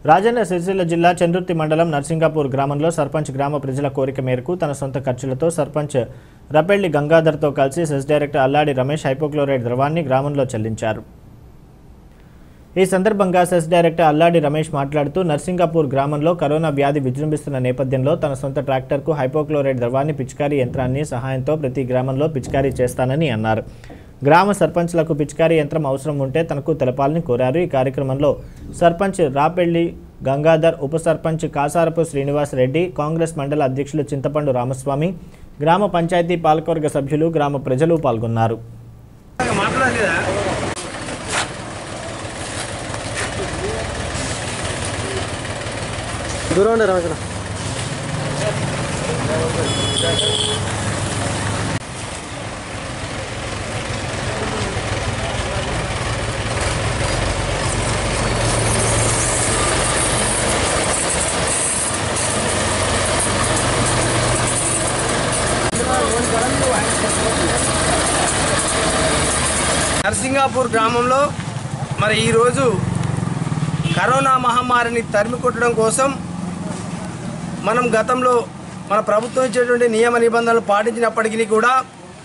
రాజన్న సిరిసిల్ల జిల్లా చందుర్తి మండలం నర్సింగాపూర్ గ్రామంలో సర్పంచ్ గ్రామ ప్రజల కోరిక మేరకు తన సొంత ఖర్చులతో సర్పంచ్ రపెల్లి గంగాధర్తో కలిసి CESS director Alladi Ramesh hypochlorite ద్రవాన్ని గ్రామంలో చెల్లించారు ఈ సందర్భంగా సెస్ డైరెక్టర్ అల్లాడి రమేష్ మాట్లాడుతూ నర్సింగాపూర్ గ్రామంలో కరోనా వ్యాధి విజృంభిస్తున్న నేపథ్యంలో తన సొంత ట్రాక్టర్కు హైపోక్లోరైడ్ ద్రవాన్ని పిచికారీ యంత్రాన్ని సహాయంతో ప్రతి గ్రామంలో పిచికారీ చేస్తానని అన్నారు గ్రామ సర్పంచ్లకు పిచికారీ యంత్రం అవసరం ఉంటే తనకు తెలపాలని కోరారు ఈ కార్యక్రమంలో సర్పంచ్ రాపెల్లి గంగాధర్ ఉప సర్పంచ్ కాసారపు శ్రీనివాస్ రెడ్డి కాంగ్రెస్ మండల అధ్యక్షులు చింతపండు రామస్వామి గ్రామ పంచాయతీ పాలకవర్గ సభ్యులు గ్రామ ప్రజలు పాల్గొన్నారు దూరం ఉండే రమేష్ నర్సింగాపూర్ గ్రామంలో మరి ఈరోజు కరోనా మహమ్మారిని తరిమి కొట్టడం కోసం మనం గతంలో మన ప్రభుత్వం ఇచ్చేటువంటి నియమ నిబంధనలు పాటించినప్పటికీ కూడా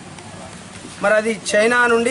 మరి అది చైనా నుండి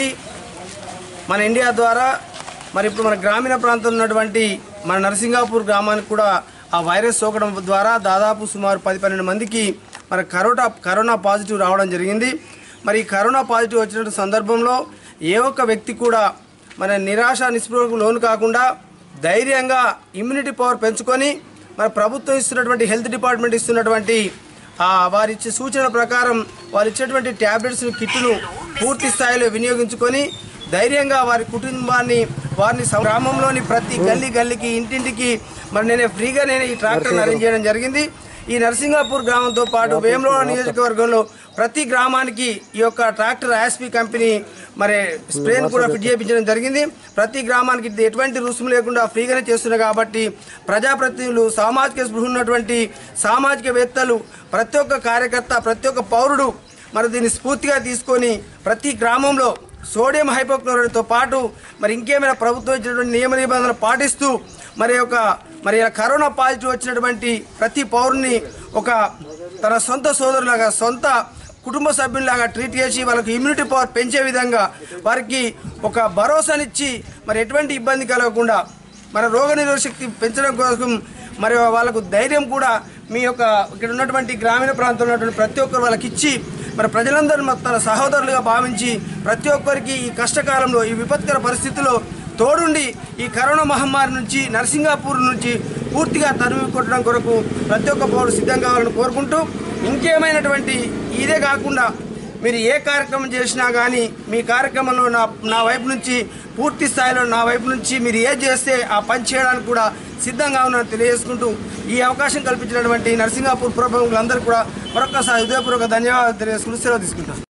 మన ఇండియా ద్వారా మరి ఇప్పుడు మన గ్రామీణ ప్రాంతంలో ఉన్నటువంటి మన నరసింగాపూర్ గ్రామానికి కూడా ఆ వైరస్ సోకడం ద్వారా దాదాపు సుమారు పది పన్నెండు మందికి మరి కరోనా కరోనా పాజిటివ్ రావడం జరిగింది మరి ఈ కరోనా పాజిటివ్ వచ్చిన సందర్భంలో ఏ ఒక్క వ్యక్తి కూడా మన నిరాశ నిస్పృహకు లోను కాకుండా ధైర్యంగా ఇమ్యూనిటీ పవర్ పెంచుకొని మన ప్రభుత్వం ఇస్తున్నటువంటి హెల్త్ డిపార్ట్మెంట్ ఇస్తున్నటువంటి ఆ వారి ఇచ్చే సూచన ప్రకారం వారు ఇచ్చేటువంటి ట్యాబ్లెట్స్ కిట్ను పూర్తి స్థాయిలో వినియోగించుకొని ధైర్యంగా వారి కుటుంబాన్ని వారిని సం- గ్రామంలోని ప్రతి గల్లీ గల్లీకి ఇంటింటికి మరి నేను ఫ్రీగా నేను ఈ ట్రాక్టర్ని అరేంజ్ చేయడం జరిగింది ఈ నరసింగాపూర్ గ్రామంతో పాటు వేములవాడ నియోజకవర్గంలో ప్రతి గ్రామానికి ఈ యొక్క ట్రాక్టర్ యాస్పీ కంపెనీ మరి స్ప్రేను కూడా ఫిట్ చేయించడం జరిగింది ప్రతి గ్రామానికి ఇది ఎటువంటి రుసుము లేకుండా ఫ్రీగానే చేస్తున్నారు కాబట్టి ప్రజాప్రతినిధులు సామాజిక స్పృహ ఉన్నటువంటి సామాజికవేత్తలు ప్రతి ఒక్క కార్యకర్త ప్రతి ఒక్క పౌరుడు మరి దీన్ని స్ఫూర్తిగా తీసుకొని ప్రతి గ్రామంలో సోడియం హైపోక్లోరైడ్తో పాటు మరి ఇంకేమైనా ప్రభుత్వం ఇచ్చినటువంటి నియమ నిబంధనలు పాటిస్తూ మరి ఒక మరి ఇలా కరోనా పాజిటివ్ వచ్చినటువంటి ప్రతి పౌరుని ఒక తన సొంత సోదరులాగా సొంత కుటుంబ సభ్యుల్లాగా ట్రీట్ చేసి వాళ్ళకి ఇమ్యూనిటీ పవర్ పెంచే విధంగా వారికి ఒక భరోసానిచ్చి మరి ఎటువంటి ఇబ్బంది కలగకుండా మన రోగ నిరోధక శక్తి పెంచడం కోసం మరి వాళ్ళకు ధైర్యం కూడా మీ యొక్క ఇక్కడ ఉన్నటువంటి గ్రామీణ ప్రాంతంలో ఉన్నటువంటి ప్రతి ఒక్కరు వాళ్ళకి ఇచ్చి మరి ప్రజలందరూ మన తన సహోదరులుగా భావించి ప్రతి ఒక్కరికి ఈ కష్టకాలంలో ఈ విపత్కర పరిస్థితిలో తోడుండి ఈ కరోనా మహమ్మారి నుంచి నరసింగాపూర్ నుంచి పూర్తిగా తరిమి కొట్టడం కొరకు ప్రతి ఒక్క పౌరుడు సిద్ధం కావాలని కోరుకుంటూ ఇంకేమైనటువంటి ఇదే కాకుండా మీరు ఏ కార్యక్రమం చేసినా కానీ మీ కార్యక్రమంలో నా నా వైపు నుంచి పూర్తి స్థాయిలో నా వైపు నుంచి మీరు ఏ చేస్తే ఆ పని చేయడానికి కూడా సిద్ధంగా ఉన్నానని తెలియజేసుకుంటూ ఈ అవకాశం కల్పించినటువంటి నరసింగాపూర్ పురప్రముఖులందరికీ కూడా మరొకసారి హృదయపూర్వక ధన్యవాదాలు తెలియజేసుకుంటూ సెలవు తీసుకుంటాను